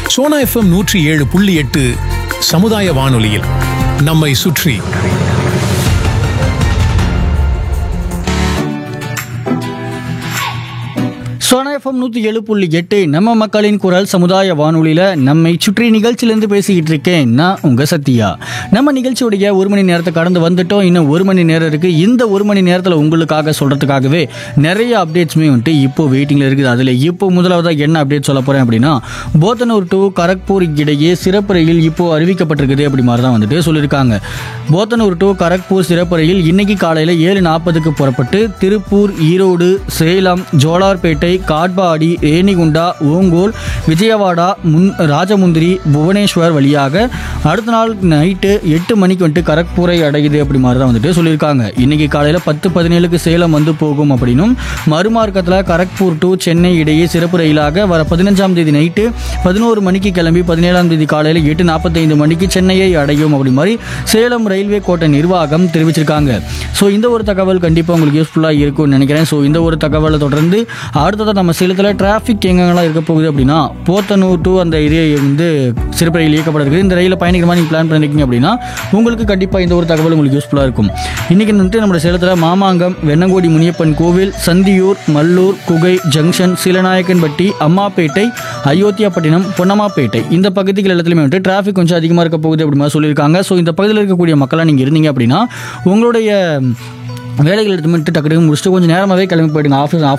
Sona FM நூற்றி ஏழு புள்ளி எட்டு சமுதாய வானொலியில் நம்மை சுற்றி சோனா எஃப்எம் நூற்றி ஏழு புள்ளி எட்டு நம்ம மக்களின் குரல் சமுதாய வானொலியில் நம்மை சுற்றி நிகழ்ச்சியிலேருந்து பேசிக்கிட்டு இருக்கேன் நான் உங்கள் சத்யா நம்ம நிகழ்ச்சியுடைய ஒரு மணி நேரத்தை கடந்து வந்துட்டோம் இன்னும் ஒரு மணி நேரம் இருக்குது இந்த ஒரு மணி நேரத்தில் உங்களுக்காக சொல்கிறதுக்காகவே நிறைய அப்டேட்ஸுமே வந்துட்டு இப்போ வெயிட்டிங்கில் இருக்குது அதில் இப்போ முதலாவதாக என்ன அப்டேட் சொல்ல போகிறேன் அப்படின்னா போத்தனூர் டு கரக்பூர் இடையே சிறப்பு ரயில் இப்போ அறிவிக்கப்பட்டிருக்குது அப்படி மாதிரி தான் வந்துட்டு சொல்லியிருக்காங்க போத்தனூர் டு கரக்பூர் சிறப்பு ரயில் இன்னைக்கு காலையில் ஏழு நாற்பதுக்கு புறப்பட்டு திருப்பூர் ஈரோடு சேலம் ஜோலார்பேட்டை காட்பாடி ரேணிகுண்டா ஓங்கோல் விஜயவாடா முன் ராஜமுந்திரி புவனேஸ்வர் வழியாக அடுத்த நாள் நைட்டு எட்டு மணிக்கு வந்துட்டு கரக்பூரை அடையுது அப்படி மாதிரி தான் வந்துட்டு சொல்லியிருக்காங்க இன்னைக்கு காலையில் பத்து பதினேழுக்கு சேலம் வந்து போகும் அப்படின்னும் மறுமார்க்கத்தில் கரக்பூர் டு சென்னை இடையே சிறப்பு ரயிலாக வர பதினஞ்சாம் தேதி நைட்டு பதினோரு மணிக்கு கிளம்பி பதினேழாம் தேதி காலையில் எட்டு நாற்பத்தைந்து மணிக்கு சென்னையை அடையும் அப்படி மாதிரி சேலம் ரயில்வே கோட்ட நிர்வாகம் தெரிவிச்சிருக்காங்க ஸோ இந்த ஒரு தகவல் கண்டிப்பாக உங்களுக்கு யூஸ்ஃபுல்லாக இருக்கும்னு நினைக்கிறேன் ஸோ இந்த ஒரு தகவலை தொடர்ந்து அடுத்ததாக நம்ம சேலத்தில் டிராஃபிக் எங்கெங்கெல்லாம் இருக்க போகுது அப்படின்னா போத்தனூர் டு அந்த ஏரியா வந்து சிறப்பு ரயில் இயக்கப்பட இருக்குது இந்த ரயிலில் பயணிக்கிற மாதிரி நீங்கள் பிளான் பண்ணிருக்கீங்க அப்படின்னா உங்களுக்கு கண்டிப்பாக இந்த ஒரு தகவல் உங்களுக்கு யூஸ்ஃபுல்லாக இருக்கும் இன்றைக்கி வந்துட்டு நம்ம சேலத்தில் மாமாங்கம் வெண்ணங்கோடி முனியப்பன் கோவில் சந்தியூர் மல்லூர் குகை ஜங்ஷன் சீலநாயக்கன்பட்டி அம்மாப்பேட்டை அயோத்தியாப்பட்டினம் பொன்னம்மாப்பேட்டை இந்த பகுதிகள் எல்லாத்துலையுமே வந்துட்டு டிராஃபிக் கொஞ்சம் அதிகமாக இருக்க போகுது அப்படி மாதிரி சொல்லியிருக்காங்க ஸோ இந்த பகுதியில் இருக்கக்கூடிய மக்களாக நீங்கள் இருந்தீங்க அப்படின்னா உங்களுடைய வேலைகள் எடுத்து மட்டும் டக்கு டக்கு முடிச்சுட்டு கொஞ்சம் நேரமாகவே கிளம்பி போயிடுங்க ஆஃபீஸ்